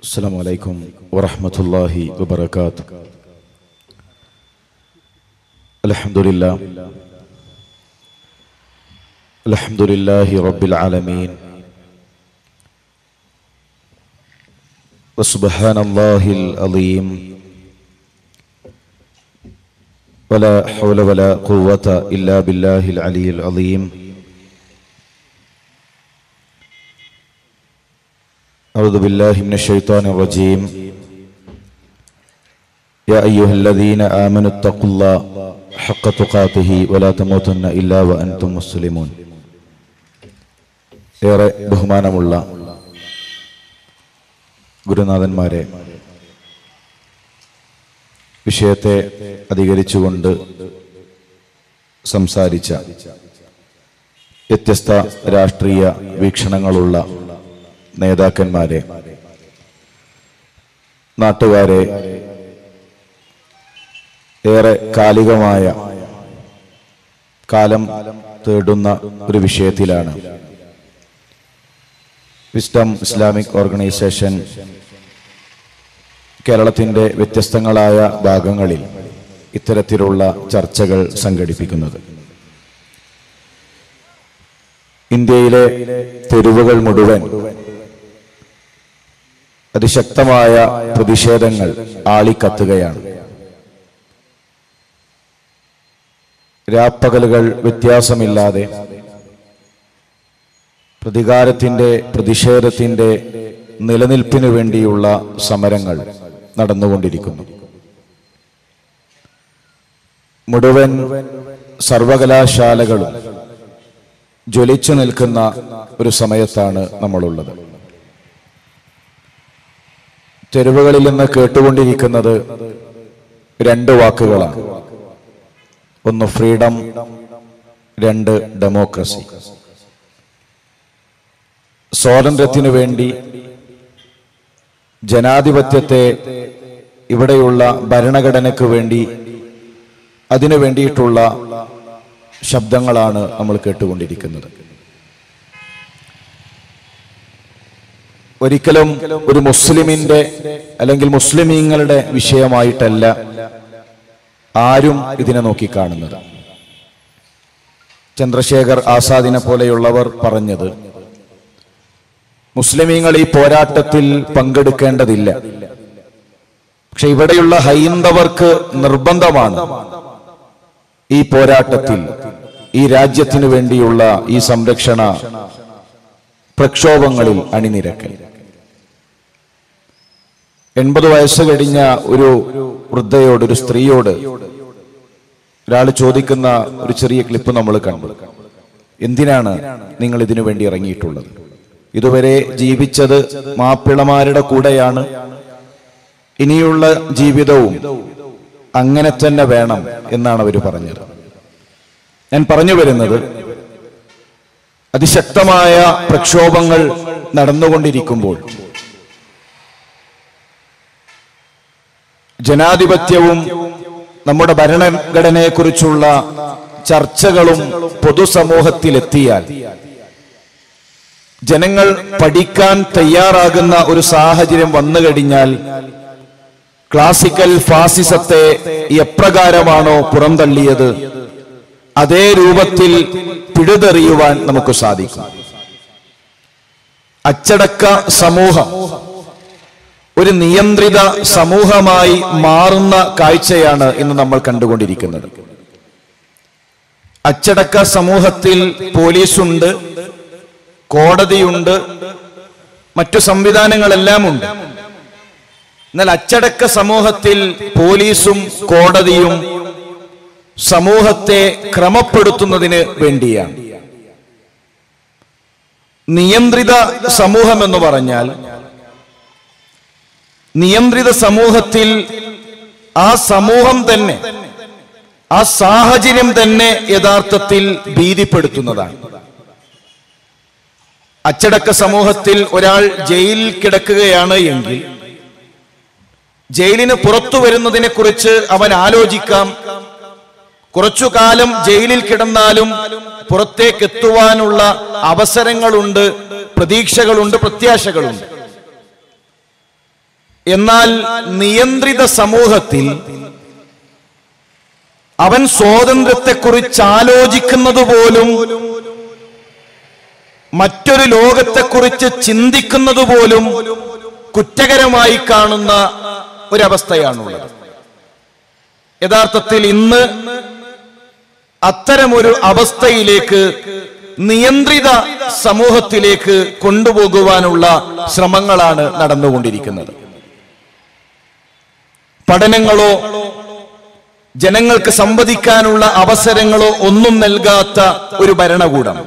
السلام عليكم ورحمة الله وبركاته الحمد لله الحمد لله رب العالمين وسبحان الله العظيم ولا حول ولا قوة إلا بالله العلي العظيم أعوذ بالله من الشيطان الرجيم يا أيها الذين آمنوا اتقوا الله حق تقاته ولا تموتن إلا وأنتم مسلمون ഏറെ ബഹുമാനമുള്ള ഗുരുനാഥന്മാരെ വിഷയത്തെ അധികരിച്ചുകൊണ്ട് സംസാരിച്ച വ്യത്യസ്ത രാഷ്ട്രീയ വീക്ഷണങ്ങളുള്ള നേതാക്കന്മാരെ നാട്ടുകാരെ ഏറെ കാലികമായ കാലം തേടുന്ന ഒരു വിഷയത്തിലാണ് വിസ്ഡം ഇസ്ലാമിക് ഓർഗനൈസേഷൻ കേരളത്തിന്റെ വ്യത്യസ്തങ്ങളായ ഭാഗങ്ങളിൽ ഇത്തരത്തിലുള്ള ചർച്ചകൾ സംഘടിപ്പിക്കുന്നത് ഇന്ത്യയിലെ തെരുവുകൾ മുഴുവൻ അതിശക്തമായ പ്രതിഷേധങ്ങൾ ആളിക്കത്തുകയാണ് രാപ്പകലുകൾ വ്യത്യാസമില്ലാതെ പ്രതികാരത്തിന്റെ പ്രതിഷേധത്തിന്റെ നിലനിൽപ്പിനു വേണ്ടിയുള്ള സമരങ്ങൾ നടന്നുകൊണ്ടിരിക്കുന്നു മുഴുവൻ സർവകലാശാലകളും ജ്വലിച്ചു നിൽക്കുന്ന ഒരു സമയത്താണ് നമ്മളുള്ളത് തെരുവുകളിൽ നിന്ന് കേട്ടുകൊണ്ടിരിക്കുന്നത് രണ്ട് വാക്കുകളാണ് ഒന്ന് ഫ്രീഡം രണ്ട് ഡെമോക്രസി സ്വാതന്ത്ര്യത്തിനു വേണ്ടി ജനാധിപത്യത്തെ ഇവിടെയുള്ള ഭരണഘടനയ്ക്ക് വേണ്ടി അതിനു വേണ്ടിയിട്ടുള്ള ശബ്ദങ്ങളാണ് നമ്മൾ കേട്ടുകൊണ്ടിരിക്കുന്നത് ഒരിക്കലും ഒരു മുസ്ലിമിന്റെ അല്ലെങ്കിൽ മുസ്ലിമീങ്ങളുടെ വിഷയമായിട്ടല്ല ആരും ഇതിനെ നോക്കിക്കാണുന്നത് ചന്ദ്രശേഖർ ആസാദിനെ പോലെയുള്ളവർ പറഞ്ഞത് മുസ്ലിമീങ്ങൾ ഈ പോരാട്ടത്തിൽ പങ്കെടുക്കേണ്ടതില്ല പക്ഷെ ഇവിടെയുള്ള ഹൈന്ദവർക്ക് നിർബന്ധമാണ് ഈ പോരാട്ടത്തിൽ ഈ രാജ്യത്തിനു വേണ്ടിയുള്ള ഈ സംരക്ഷണ പ്രക്ഷോഭങ്ങളിൽ അണിനിരക്കൽ എൺപത് വയസ്സ് കഴിഞ്ഞ ഒരു വൃദ്ധയോട് ഒരു സ്ത്രീയോട് ഒരാൾ ചോദിക്കുന്ന ഒരു ചെറിയ ക്ലിപ്പ് നമ്മൾ കണ്ടു എന്തിനാണ് നിങ്ങൾ ഇതിനു വേണ്ടി ഇറങ്ങിയിട്ടുള്ളത് ഇതുവരെ ജീവിച്ചത് മാപ്പിളമാരുടെ കൂടെയാണ് ഇനിയുള്ള ജീവിതവും അങ്ങനെ തന്നെ വേണം എന്നാണ് അവർ പറഞ്ഞത് ഞാൻ പറഞ്ഞു വരുന്നത് അതിശക്തമായ പ്രക്ഷോഭങ്ങൾ നടന്നുകൊണ്ടിരിക്കുമ്പോൾ ജനാധിപത്യവും നമ്മുടെ ഭരണഘടനയെക്കുറിച്ചുള്ള ചർച്ചകളും പൊതുസമൂഹത്തിലെത്തിയാൽ ജനങ്ങൾ പഠിക്കാൻ തയ്യാറാകുന്ന ഒരു സാഹചര്യം വന്നു കഴിഞ്ഞാൽ ക്ലാസിക്കൽ ഫാസിസത്തെ എപ്രകാരമാണോ പുറന്തള്ളിയത് അതേ രൂപത്തിൽ പിഴുതെറിയുവാൻ നമുക്ക് സാധിക്കും അച്ചടക്ക സമൂഹം ഒരു നിയന്ത്രിത സമൂഹമായി മാറുന്ന കാഴ്ചയാണ് ഇന്ന് നമ്മൾ കണ്ടുകൊണ്ടിരിക്കുന്നത് അച്ചടക്ക സമൂഹത്തിൽ പോലീസുണ്ട് കോടതിയുണ്ട് മറ്റു സംവിധാനങ്ങളെല്ലാം ഉണ്ട് എന്നാൽ അച്ചടക്ക സമൂഹത്തിൽ പോലീസും കോടതിയും സമൂഹത്തെ ക്രമപ്പെടുത്തുന്നതിന് വേണ്ടിയാണ് നിയന്ത്രിത സമൂഹം എന്ന് പറഞ്ഞാൽ നിയന്ത്രിത സമൂഹത്തിൽ ആ സമൂഹം തന്നെ ആ സാഹചര്യം തന്നെ യഥാർത്ഥത്തിൽ ഭീതിപ്പെടുത്തുന്നതാണ് അച്ചടക്ക സമൂഹത്തിൽ ഒരാൾ ജയിലിൽ കിടക്കുകയാണ് എങ്കിൽ ജയിലിന് പുറത്തു വരുന്നതിനെ കുറിച്ച് അവൻ ആലോചിക്കാം കുറച്ചു കാലം ജയിലിൽ കിടന്നാലും പുറത്തേക്ക് എത്തുവാനുള്ള അവസരങ്ങളുണ്ട് പ്രതീക്ഷകളുണ്ട് പ്രത്യാശകളുണ്ട് എന്നാൽ നിയന്ത്രിത സമൂഹത്തിൽ അവൻ സ്വാതന്ത്ര്യത്തെക്കുറിച്ച് ആലോചിക്കുന്നത് പോലും മറ്റൊരു ലോകത്തെക്കുറിച്ച് ചിന്തിക്കുന്നത് പോലും കുറ്റകരമായി കാണുന്ന ഒരവസ്ഥയാണുള്ളത് യഥാർത്ഥത്തിൽ ഇന്ന് അത്തരമൊരു അവസ്ഥയിലേക്ക് നിയന്ത്രിത സമൂഹത്തിലേക്ക് കൊണ്ടുപോകുവാനുള്ള ശ്രമങ്ങളാണ് നടന്നുകൊണ്ടിരിക്കുന്നത് പഠനങ്ങളോ ജനങ്ങൾക്ക് സംവദിക്കാനുള്ള അവസരങ്ങളോ ഒന്നും നൽകാത്ത ഒരു ഭരണകൂടം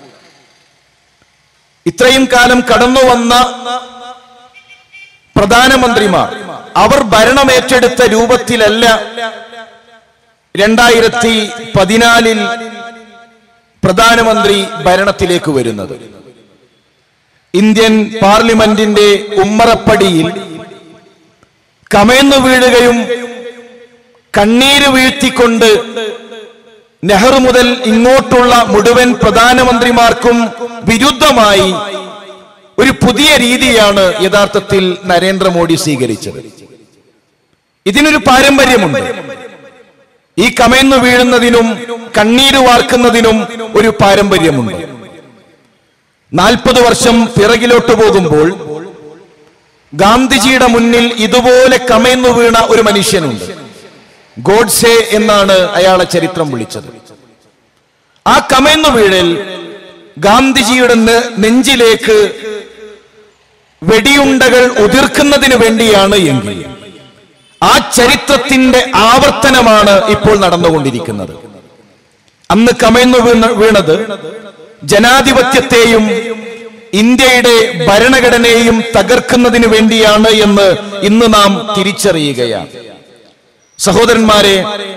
ഇത്രയും കാലം കടന്നു വന്ന പ്രധാനമന്ത്രിമാർ അവർ ഭരണമേറ്റെടുത്ത രൂപത്തിലല്ല രണ്ടായിരത്തി പതിനാലിൽ പ്രധാനമന്ത്രി ഭരണത്തിലേക്ക് വരുന്നത് ഇന്ത്യൻ പാർലമെന്റിന്റെ ഉമ്മറപ്പടിയിൽ കമഴ്ന്നു വീഴുകയും കണ്ണീര് വീഴ്ത്തിക്കൊണ്ട് നെഹ്റു മുതൽ ഇങ്ങോട്ടുള്ള മുഴുവൻ പ്രധാനമന്ത്രിമാർക്കും വിരുദ്ധമായി ഒരു പുതിയ രീതിയാണ് യഥാർത്ഥത്തിൽ നരേന്ദ്രമോദി സ്വീകരിച്ചത് ഇതിനൊരു പാരമ്പര്യമുണ്ട് ഈ കമഴ്ന്നു വീഴുന്നതിനും കണ്ണീര് വാർക്കുന്നതിനും ഒരു പാരമ്പര്യമുണ്ട് നാൽപ്പത് വർഷം പിറകിലോട്ട് പോകുമ്പോൾ ഗാന്ധിജിയുടെ മുന്നിൽ ഇതുപോലെ കമഴ്ന്നു വീണ ഒരു മനുഷ്യനുണ്ട് ഗോഡ്സെ എന്നാണ് അയാളെ ചരിത്രം വിളിച്ചത് ആ കമഴ്ന്നു വീഴൽ ഗാന്ധിജിയുടെ നെ- നെഞ്ചിലേക്ക് വെടിയുണ്ടകൾ ഉതിർക്കുന്നതിന് വേണ്ടിയാണ് എങ്കിൽ ആ ചരിത്രത്തിന്റെ ആവർത്തനമാണ് ഇപ്പോൾ നടന്നുകൊണ്ടിരിക്കുന്നത് അന്ന് കമഴ്ന്നു വീണ വീണത് ജനാധിപത്യത്തെയും ഇന്ത്യയുടെ ഭരണഘടനയെയും തകർക്കുന്നതിന് വേണ്ടിയാണ് എന്ന് ഇന്ന് നാം തിരിച്ചറിയുകയാണ് സഹോദരന്മാരെ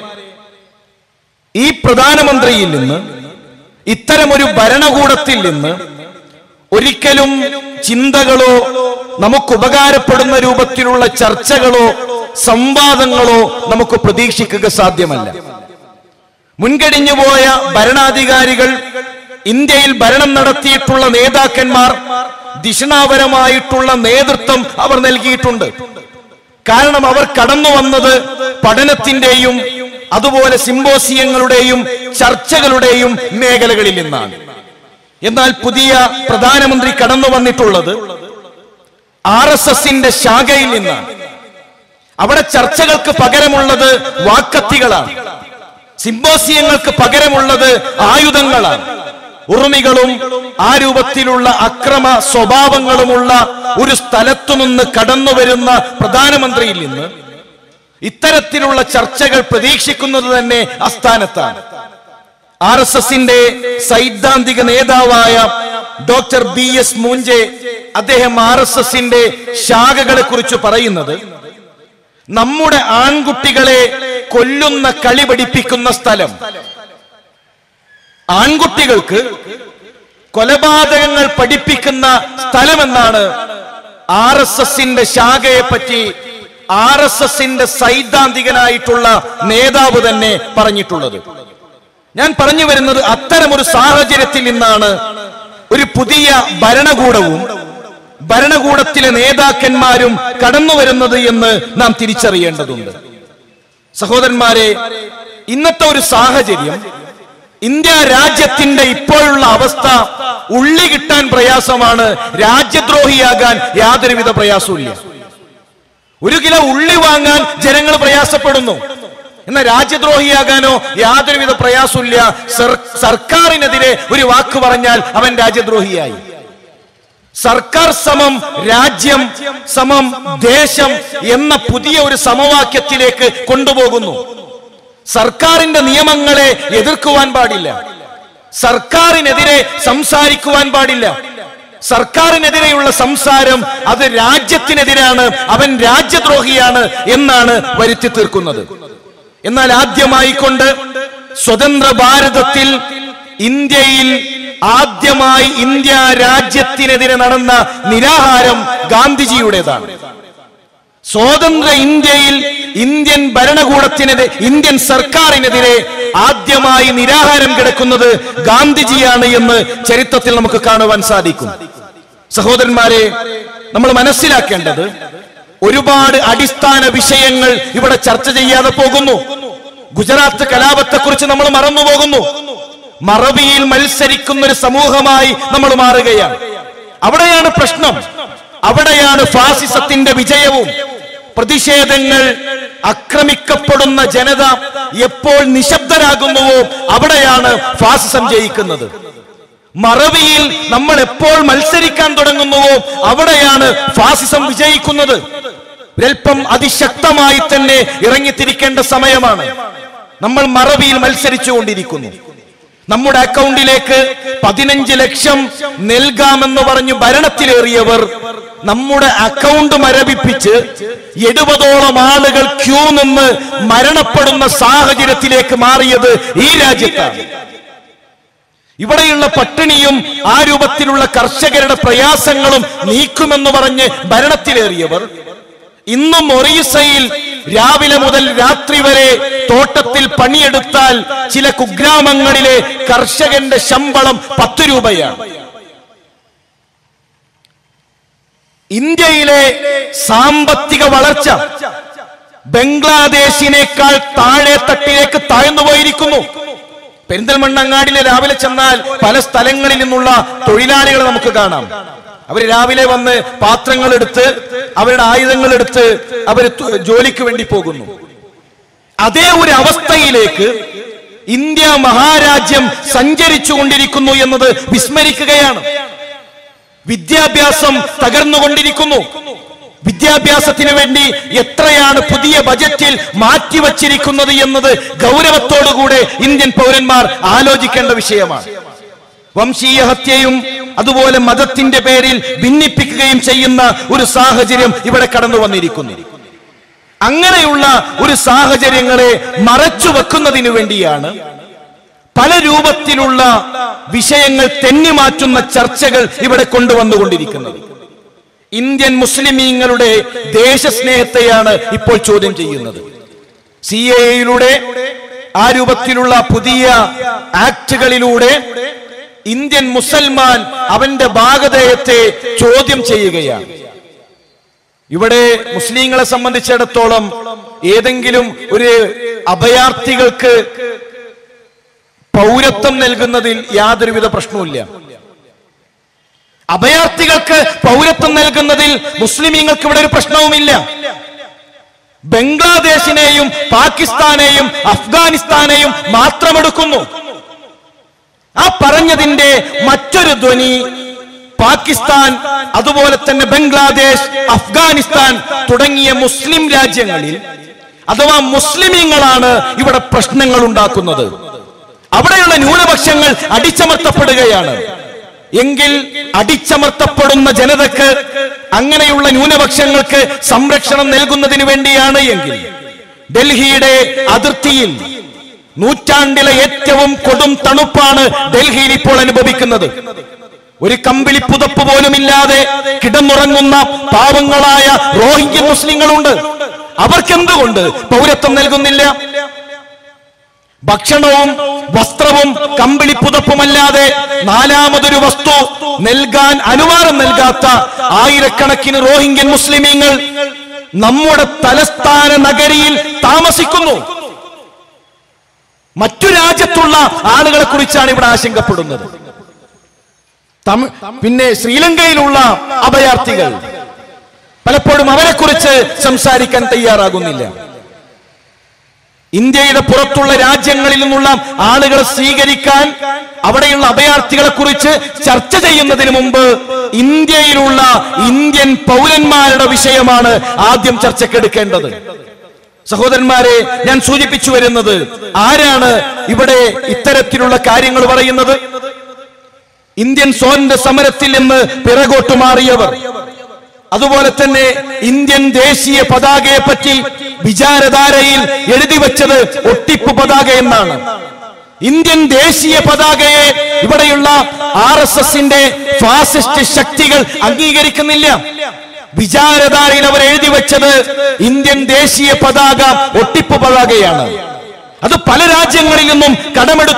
ഈ പ്രധാനമന്ത്രിയിൽ നിന്ന് ഇത്തരമൊരു ഭരണകൂടത്തിൽ നിന്ന് ഒരിക്കലും ചിന്തകളോ നമുക്ക് ഉപകാരപ്പെടുന്ന രൂപത്തിലുള്ള ചർച്ചകളോ സംവാദങ്ങളോ നമുക്ക് പ്രതീക്ഷിക്കുക സാധ്യമല്ല മുൻകഴിഞ്ഞുപോയ ഭരണാധികാരികൾ ഇന്ത്യയിൽ ഭരണം നടത്തിയിട്ടുള്ള നേതാക്കന്മാർ ദിഷണാപരമായിട്ടുള്ള നേതൃത്വം അവർ നൽകിയിട്ടുണ്ട് കാരണം അവർ കടന്നു വന്നത് പഠനത്തിന്റെയും അതുപോലെ സിംബോസിയങ്ങളുടെയും ചർച്ചകളുടെയും മേഖലകളിൽ നിന്നാണ് എന്നാൽ പുതിയ പ്രധാനമന്ത്രി കടന്നു വന്നിട്ടുള്ളത് ആർ എസ് എസിന്റെ ശാഖയിൽ നിന്നാണ് അവിടെ ചർച്ചകൾക്ക് പകരമുള്ളത് വാക്കത്തികളാണ് സിംബോസിയങ്ങൾക്ക് പകരമുള്ളത് ആയുധങ്ങളാണ് ഉറുമികളും ആ രൂപത്തിലുള്ള അക്രമ സ്വഭാവങ്ങളുമുള്ള ഒരു സ്ഥലത്തു നിന്ന് കടന്നു വരുന്ന പ്രധാനമന്ത്രിയിൽ നിന്ന് ഇത്തരത്തിലുള്ള ചർച്ചകൾ പ്രതീക്ഷിക്കുന്നത് തന്നെ അസ്ഥാനത്താണ് ആർ എസ് എസിന്റെ സൈദ്ധാന്തിക നേതാവായ ഡോക്ടർ ബി എസ് മൂഞ്ചെ അദ്ദേഹം ആർ എസ് എസിന്റെ ശാഖകളെ കുറിച്ച് പറയുന്നത് നമ്മുടെ ആൺകുട്ടികളെ കൊല്ലുന്ന കളി പഠിപ്പിക്കുന്ന സ്ഥലം ആൺകുട്ടികൾക്ക് കൊലപാതകങ്ങൾ പഠിപ്പിക്കുന്ന സ്ഥലമെന്നാണ് ആർ എസ് എസിന്റെ ശാഖയെ പറ്റി ആർ എസ് എസിന്റെ സൈദ്ധാന്തികനായിട്ടുള്ള നേതാവ് തന്നെ പറഞ്ഞിട്ടുള്ളത് ഞാൻ പറഞ്ഞു വരുന്നത് അത്തരമൊരു സാഹചര്യത്തിൽ നിന്നാണ് ഒരു പുതിയ ഭരണകൂടവും ഭരണകൂടത്തിലെ നേതാക്കന്മാരും കടന്നു വരുന്നത് എന്ന് നാം തിരിച്ചറിയേണ്ടതുണ്ട് സഹോദരന്മാരെ ഇന്നത്തെ ഒരു സാഹചര്യം ഇന്ത്യ രാജ്യത്തിന്റെ ഇപ്പോഴുള്ള അവസ്ഥ ഉള്ളി കിട്ടാൻ പ്രയാസമാണ് രാജ്യദ്രോഹിയാകാൻ യാതൊരുവിധ പ്രയാസവും ഒരു കിലോ ഉള്ളി വാങ്ങാൻ ജനങ്ങൾ പ്രയാസപ്പെടുന്നു എന്നാൽ രാജ്യദ്രോഹിയാകാനോ യാതൊരുവിധ പ്രയാസമില്ല സർ- സർക്കാരിനെതിരെ ഒരു വാക്ക് പറഞ്ഞാൽ അവൻ രാജ്യദ്രോഹിയായി സർക്കാർ സമം രാജ്യം സമം ദേശം എന്ന പുതിയ ഒരു സമവാക്യത്തിലേക്ക് കൊണ്ടുപോകുന്നു സർക്കാരിന്റെ നിയമങ്ങളെ എതിർക്കുവാൻ പാടില്ല സർക്കാരിനെതിരെ സംസാരിക്കുവാൻ പാടില്ല സർക്കാരിനെതിരെയുള്ള സംസാരം അത് രാജ്യത്തിനെതിരാണ് അവൻ രാജ്യദ്രോഹിയാണ് എന്നാണ് വരുത്തി തീർക്കുന്നത് എന്നാൽ ആദ്യമായിക്കൊണ്ട് സ്വതന്ത്ര ഭാരതത്തിൽ ഇന്ത്യയിൽ ആദ്യമായി ഇന്ത്യ രാജ്യത്തിനെതിരെ നടന്ന നിരാഹാരം ഗാന്ധിജിയുടേതാണ് സ്വതന്ത്ര ഇന്ത്യയിൽ ഇന്ത്യൻ ഭരണകൂടത്തിനെതിരെ ഇന്ത്യൻ സർക്കാരിനെതിരെ ആദ്യമായി നിരാഹാരം കിടക്കുന്നത് ഗാന്ധിജിയാണ് എന്ന് ചരിത്രത്തിൽ നമുക്ക് കാണുവാൻ സാധിക്കും സഹോദരന്മാരെ നമ്മൾ മനസ്സിലാക്കേണ്ടത് ഒരുപാട് അടിസ്ഥാന വിഷയങ്ങൾ ഇവിടെ ചർച്ച ചെയ്യാതെ പോകുന്നു ഗുജറാത്ത് കലാപത്തെക്കുറിച്ച് നമ്മൾ മറന്നു പോകുന്നു മറവിയിൽ മത്സരിക്കുന്ന ഒരു സമൂഹമായി നമ്മൾ മാറുകയാണ് അവിടെയാണ് പ്രശ്നം അവിടെയാണ് ഫാസിസത്തിന്റെ വിജയവും പ്രതിഷേധങ്ങൾ ആക്രമിക്കപ്പെടുന്ന ജനത എപ്പോൾ നിശബ്ദരാകുന്നുവോ അവിടെയാണ് ഫാസിസം ജയിക്കുന്നത് മറവിയിൽ നമ്മൾ എപ്പോൾ മത്സരിക്കാൻ തുടങ്ങുന്നുവോ അവിടെയാണ് ഫാസിസം വിജയിക്കുന്നത് ഒരൽപ്പം അതിശക്തമായി തന്നെ ഇറങ്ങിത്തിരിക്കേണ്ട സമയമാണ് നമ്മൾ മറവിയിൽ മത്സരിച്ചു കൊണ്ടിരിക്കുന്നു നമ്മുടെ അക്കൗണ്ടിലേക്ക് പതിനഞ്ച് ലക്ഷം നൽകാമെന്ന് പറഞ്ഞു ഭരണത്തിലേറിയവർ നമ്മുടെ അക്കൗണ്ട് മരവിപ്പിച്ച് എഴുപതോളം ആളുകൾ ക്യൂ നിന്ന് മരണപ്പെടുന്ന സാഹചര്യത്തിലേക്ക് മാറിയത് ഈ രാജ്യത്താണ് ഇവിടെയുള്ള പട്ടിണിയും ആ രൂപത്തിലുള്ള കർഷകരുടെ പ്രയാസങ്ങളും നീക്കുമെന്ന് പറഞ്ഞ് ഭരണത്തിലേറിയവർ ഇന്നും ഒറീസയിൽ രാവിലെ മുതൽ രാത്രി വരെ തോട്ടത്തിൽ പണിയെടുത്താൽ ചില കുഗ്രാമങ്ങളിലെ കർഷകന്റെ ശമ്പളം പത്ത് രൂപയാണ് ഇന്ത്യയിലെ സാമ്പത്തിക വളർച്ച ബംഗ്ലാദേശിനേക്കാൾ താഴെ തട്ടിലേക്ക് താഴ്ന്നു പോയിരിക്കുന്നു പെരിന്തൽമണ്ണങ്ങാടിലെ രാവിലെ ചെന്നാൽ പല സ്ഥലങ്ങളിൽ നിന്നുള്ള തൊഴിലാളികളെ നമുക്ക് കാണാം അവർ രാവിലെ വന്ന് പാത്രങ്ങൾ എടുത്ത് അവരുടെ ആയുധങ്ങൾ എടുത്ത് അവർ ജോലിക്ക് വേണ്ടി പോകുന്നു അതേ ഒരു അവസ്ഥയിലേക്ക് ഇന്ത്യ മഹാരാജ്യം സഞ്ചരിച്ചു കൊണ്ടിരിക്കുന്നു എന്നത് വിസ്മരിക്കുകയാണ് വിദ്യാഭ്യാസം തകർന്നുകൊണ്ടിരിക്കുന്നു വിദ്യാഭ്യാസത്തിന് വേണ്ടി എത്രയാണ് പുതിയ ബജറ്റിൽ മാറ്റിവച്ചിരിക്കുന്നത് എന്നത് ഗൗരവത്തോടുകൂടെ ഇന്ത്യൻ പൗരന്മാർ ആലോചിക്കേണ്ട വിഷയമാണ് വംശീയ ഹത്യയും അതുപോലെ മതത്തിന്റെ പേരിൽ ഭിന്നിപ്പിക്കുകയും ചെയ്യുന്ന ഒരു സാഹചര്യം ഇവിടെ കടന്നു വന്നിരിക്കുന്നു അങ്ങനെയുള്ള ഒരു സാഹചര്യങ്ങളെ മറച്ചു വെക്കുന്നതിനു വേണ്ടിയാണ് പല രൂപത്തിലുള്ള വിഷയങ്ങൾ തെന്നിമാറ്റുന്ന ചർച്ചകൾ ഇവിടെ കൊണ്ടുവന്നുകൊണ്ടിരിക്കുന്നത് ഇന്ത്യൻ മുസ്ലിമീങ്ങളുടെ ദേശസ്നേഹത്തെയാണ് ഇപ്പോൾ ചോദ്യം ചെയ്യുന്നത് സി എയിലൂടെ ആ രൂപത്തിലുള്ള പുതിയ ആക്ടുകളിലൂടെ ഇന്ത്യൻ മുസൽമാൻ അവന്റെ ഭാഗതയത്തെ ചോദ്യം ചെയ്യുകയാണ് ഇവിടെ മുസ്ലിങ്ങളെ സംബന്ധിച്ചിടത്തോളം ഏതെങ്കിലും ഒരു അഭയാർത്ഥികൾക്ക് പൗരത്വം നൽകുന്നതിൽ യാതൊരുവിധ പ്രശ്നവുമില്ല അഭയാർത്ഥികൾക്ക് പൗരത്വം നൽകുന്നതിൽ മുസ്ലിമീങ്ങൾക്ക് ഇവിടെ ഒരു പ്രശ്നവുമില്ല ബംഗ്ലാദേശിനെയും പാകിസ്ഥാനെയും അഫ്ഗാനിസ്ഥാനെയും മാത്രമെടുക്കുന്നു ആ പറഞ്ഞതിന്റെ മറ്റൊരു ധ്വനി പാകിസ്ഥാൻ അതുപോലെ തന്നെ ബംഗ്ലാദേശ് അഫ്ഗാനിസ്ഥാൻ തുടങ്ങിയ മുസ്ലിം രാജ്യങ്ങളിൽ അഥവാ മുസ്ലിമീങ്ങളാണ് ഇവിടെ പ്രശ്നങ്ങൾ ഉണ്ടാക്കുന്നത് അവിടെയുള്ള ന്യൂനപക്ഷങ്ങൾ അടിച്ചമർത്തപ്പെടുകയാണ് എങ്കിൽ അടിച്ചമർത്തപ്പെടുന്ന ജനതക്ക് അങ്ങനെയുള്ള ന്യൂനപക്ഷങ്ങൾക്ക് സംരക്ഷണം നൽകുന്നതിന് വേണ്ടിയാണ് എങ്കിൽ ഡൽഹിയുടെ അതിർത്തിയിൽ നൂറ്റാണ്ടിലെ ഏറ്റവും കൊടും തണുപ്പാണ് ഡൽഹിയിൽ ഇപ്പോൾ അനുഭവിക്കുന്നത് ഒരു കമ്പിളി പുതപ്പ് പോലുമില്ലാതെ കിടന്നുറങ്ങുന്ന പാവങ്ങളായ റോഹിംഗ്യൻ മുസ്ലിങ്ങളുണ്ട് അവർക്കെന്തുകൊണ്ട് പൗരത്വം നൽകുന്നില്ല ഭക്ഷണവും വസ്ത്രവും കമ്പിളി പുതപ്പുമല്ലാതെ നാലാമതൊരു വസ്തു നൽകാൻ അനുവാദം നൽകാത്ത ആയിരക്കണക്കിന് റോഹിംഗ്യൻ മുസ്ലിമീങ്ങൾ നമ്മുടെ തലസ്ഥാന നഗരിയിൽ താമസിക്കുന്നു മറ്റു രാജ്യത്തുള്ള ആളുകളെ കുറിച്ചാണ് ഇവിടെ ആശങ്കപ്പെടുന്നത് തമി- പിന്നെ ശ്രീലങ്കയിലുള്ള അഭയാർത്ഥികൾ പലപ്പോഴും അവരെക്കുറിച്ച് സംസാരിക്കാൻ തയ്യാറാകുന്നില്ല ഇന്ത്യയുടെ പുറത്തുള്ള രാജ്യങ്ങളിൽ നിന്നുള്ള ആളുകളെ സ്വീകരിക്കാൻ അവിടെയുള്ള അഭയാർത്ഥികളെ കുറിച്ച് ചർച്ച ചെയ്യുന്നതിന് മുമ്പ് ഇന്ത്യയിലുള്ള ഇന്ത്യൻ പൗരന്മാരുടെ വിഷയമാണ് ആദ്യം ചർച്ചക്കെടുക്കേണ്ടത് സഹോദരന്മാരെ ഞാൻ സൂചിപ്പിച്ചു വരുന്നത് ആരാണ് ഇവിടെ ഇത്തരത്തിലുള്ള കാര്യങ്ങൾ പറയുന്നത് ഇന്ത്യൻ സ്വാതന്ത്ര്യ സമരത്തിൽ നിന്ന് പിറകോട്ട് മാറിയവർ അതുപോലെ തന്നെ ഇന്ത്യൻ ദേശീയ പതാകയെ പറ്റി വിചാരധാരയിൽ എഴുതി വെച്ചത് ഒട്ടിപ്പ് പതാക എന്നാണ് ഇന്ത്യൻ ദേശീയ പതാകയെ ഇവിടെയുള്ള ആർ എസ് എസിന്റെ ഫാസിസ്റ്റ് ശക്തികൾ അംഗീകരിക്കുന്നില്ല വിചാരധാരയിൽ അവർ എഴുതി വെച്ചത് ഇന്ത്യൻ ദേശീയ പതാക ഒട്ടിപ്പ് പതാകയാണ് അത് പല രാജ്യങ്ങളിൽ നിന്നും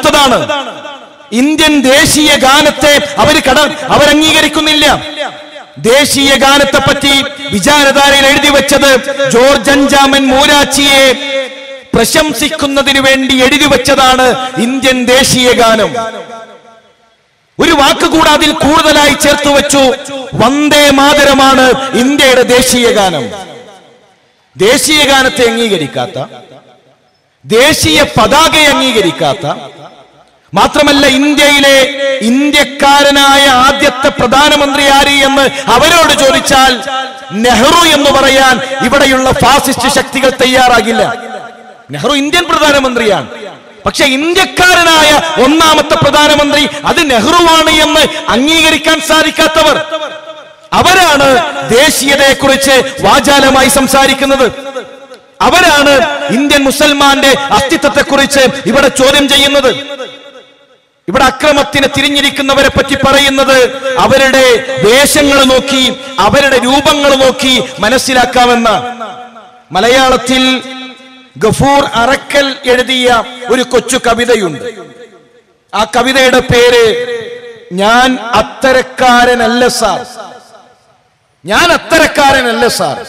കടമെടുത്തതാണ് ഇന്ത്യൻ ദേശീയ ഗാനത്തെ അവർ കട അവർ അംഗീകരിക്കുന്നില്ല ദേശീയ ഗാനത്തെ പറ്റി വിചാരധാരയിൽ എഴുതി വെച്ചത് ജോർജ് അഞ്ചാമൻ മൂരാച്ചിയെ പ്രശംസിക്കുന്നതിന് വേണ്ടി എഴുതി വെച്ചതാണ് ഇന്ത്യൻ ദേശീയ ഗാനം ഒരു വാക്ക് കൂടെ അതിൽ കൂടുതലായി ചേർത്ത് വെച്ചു വന്ദേ മാതരമാണ് ഇന്ത്യയുടെ ദേശീയ ഗാനം ദേശീയ ഗാനത്തെ അംഗീകരിക്കാത്ത ദേശീയ പതാകയെ അംഗീകരിക്കാത്ത മാത്രമല്ല ഇന്ത്യയിലെ ഇന്ത്യക്കാരനായ ആദ്യത്തെ പ്രധാനമന്ത്രി ആര് എന്ന് അവരോട് ചോദിച്ചാൽ നെഹ്റു എന്ന് പറയാൻ ഇവിടെയുള്ള ഫാസിസ്റ്റ് ശക്തികൾ തയ്യാറാകില്ല നെഹ്റു ഇന്ത്യൻ പ്രധാനമന്ത്രിയാണ് പക്ഷെ ഇന്ത്യക്കാരനായ ഒന്നാമത്തെ പ്രധാനമന്ത്രി അത് നെഹ്റുവാണ് എന്ന് അംഗീകരിക്കാൻ സാധിക്കാത്തവർ അവരാണ് ദേശീയതയെക്കുറിച്ച് വാചാലമായി സംസാരിക്കുന്നത് അവരാണ് ഇന്ത്യൻ മുസൽമാന്റെ അസ്തിത്വത്തെക്കുറിച്ച് ഇവിടെ ചോദ്യം ചെയ്യുന്നത് ഇവിടെ അക്രമത്തിന് തിരിഞ്ഞിരിക്കുന്നവരെ പറ്റി പറയുന്നത് അവരുടെ വേഷങ്ങൾ നോക്കി അവരുടെ രൂപങ്ങൾ നോക്കി മനസ്സിലാക്കാമെന്ന മലയാളത്തിൽ ഗഫൂർ അറക്കൽ എഴുതിയ ഒരു കൊച്ചു കവിതയുണ്ട് ആ കവിതയുടെ പേര് ഞാൻ അത്തരക്കാരനല്ല സാർ ഞാൻ അത്തരക്കാരനല്ല സാർ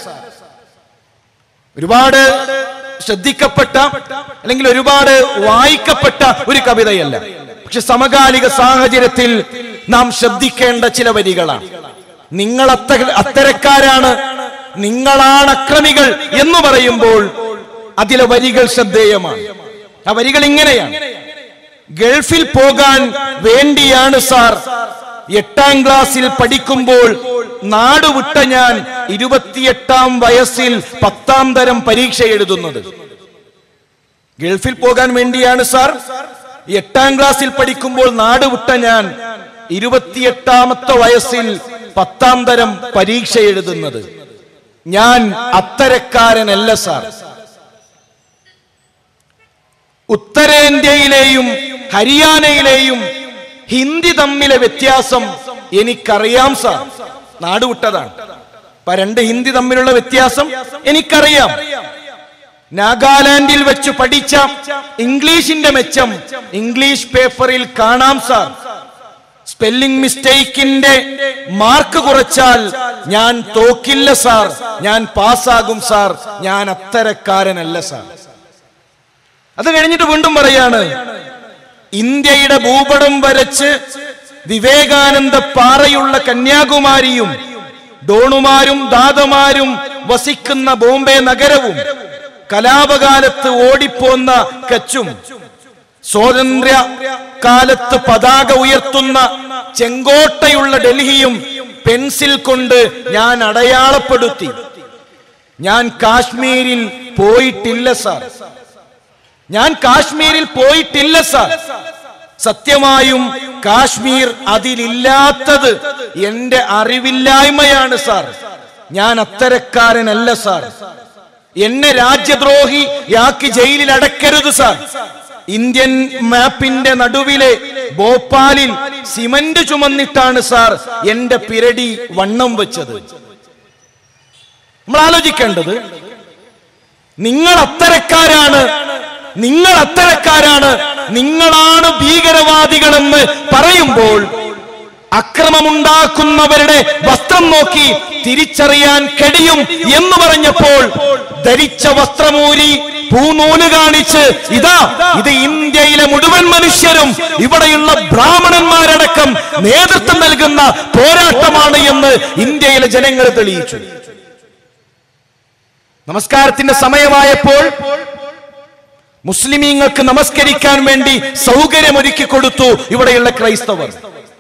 ഒരുപാട് ശ്രദ്ധിക്കപ്പെട്ട അല്ലെങ്കിൽ ഒരുപാട് വായിക്കപ്പെട്ട ഒരു കവിതയല്ല പക്ഷെ സമകാലിക സാഹചര്യത്തിൽ നാം ശ്രദ്ധിക്കേണ്ട ചില വരികളാണ് നിങ്ങൾ അത്ത അത്തരക്കാരാണ് നിങ്ങളാണ് അക്രമികൾ എന്ന് പറയുമ്പോൾ അതിലെ വരികൾ ശ്രദ്ധേയമാണ് ആ വരികൾ ഇങ്ങനെയാണ് ഗൾഫിൽ പോകാൻ വേണ്ടിയാണ് സാർ എട്ടാം ക്ലാസ്സിൽ പഠിക്കുമ്പോൾ നാടുവിട്ട ഞാൻ ഇരുപത്തിയെട്ടാം വയസ്സിൽ പത്താം തരം പരീക്ഷ എഴുതുന്നത് ഗൾഫിൽ പോകാൻ വേണ്ടിയാണ് സാർ എട്ടാം ക്ലാസ്സിൽ പഠിക്കുമ്പോൾ നാടുവിട്ട ഞാൻ ഇരുപത്തിയെട്ടാമത്തെ വയസ്സിൽ പത്താം തരം പരീക്ഷ എഴുതുന്നത് ഞാൻ അത്തരക്കാരനല്ല സാർ ഉത്തരേന്ത്യയിലെയും ഹരിയാനയിലെയും ഹിന്ദി തമ്മിലെ വ്യത്യാസം എനിക്കറിയാം സാർ നാടുവിട്ടതാണ് അപ്പൊ രണ്ട് ഹിന്ദി തമ്മിലുള്ള വ്യത്യാസം എനിക്കറിയാം നാഗാലാൻഡിൽ വെച്ച് പഠിച്ച ഇംഗ്ലീഷിന്റെ മെച്ചം ഇംഗ്ലീഷ് പേപ്പറിൽ കാണാം സാർ സ്പെല്ലിംഗ് മിസ്റ്റേക്കിന്റെ മാർക്ക് കുറച്ചാൽ ഞാൻ തോക്കില്ല സാർ ഞാൻ പാസ്സാകും സാർ ഞാൻ അത്തരക്കാരനല്ല സാർ അത് കഴിഞ്ഞിട്ട് വീണ്ടും പറയാണ് ഇന്ത്യയുടെ ഭൂപടം വരച്ച് വിവേകാനന്ദ പാറയുള്ള കന്യാകുമാരിയും ഡോണുമാരും ദാതമാരും വസിക്കുന്ന ബോംബെ നഗരവും കലാപകാലത്ത് ഓടിപ്പോന്ന കച്ചും സ്വാതന്ത്ര്യ കാലത്ത് പതാക ഉയർത്തുന്ന ചെങ്കോട്ടയുള്ള ഡൽഹിയും പെൻസിൽ കൊണ്ട് ഞാൻ അടയാളപ്പെടുത്തി ഞാൻ കാശ്മീരിൽ പോയിട്ടില്ല സാർ ഞാൻ കാശ്മീരിൽ പോയിട്ടില്ല സാർ സത്യമായും കാശ്മീർ അതിലില്ലാത്തത് എന്റെ അറിവില്ലായ്മയാണ് സാർ ഞാൻ അത്തരക്കാരനല്ല സാർ എന്നെ രാജ്യദ്രോഹി യാക്കി ജയിലിൽ അടക്കരുത് സാർ ഇന്ത്യൻ മാപ്പിന്റെ നടുവിലെ ഭോപ്പാലിൽ സിമന്റ് ചുമന്നിട്ടാണ് സാർ എന്റെ പിരടി വണ്ണം വെച്ചത് നമ്മൾ ആലോചിക്കേണ്ടത് നിങ്ങൾ അത്തരക്കാരാണ് നിങ്ങൾ അത്തരക്കാരാണ് നിങ്ങളാണ് ഭീകരവാദികളെന്ന് പറയുമ്പോൾ അക്രമമുണ്ടാക്കുന്നവരുടെ വസ്ത്രം നോക്കി തിരിച്ചറിയാൻ കഴിയും എന്ന് പറഞ്ഞപ്പോൾ ധരിച്ച വസ്ത്രമൂരി പൂനൂല് കാണിച്ച് ഇതാ ഇത് ഇന്ത്യയിലെ മുഴുവൻ മനുഷ്യരും ഇവിടെയുള്ള ബ്രാഹ്മണന്മാരടക്കം നേതൃത്വം നൽകുന്ന പോരാട്ടമാണ് എന്ന് ഇന്ത്യയിലെ ജനങ്ങൾ തെളിയിച്ചു നമസ്കാരത്തിന്റെ സമയമായപ്പോൾ മുസ്ലിമീങ്ങൾക്ക് നമസ്കരിക്കാൻ വേണ്ടി സൗകര്യമൊരുക്കി കൊടുത്തു ഇവിടെയുള്ള ക്രൈസ്തവർ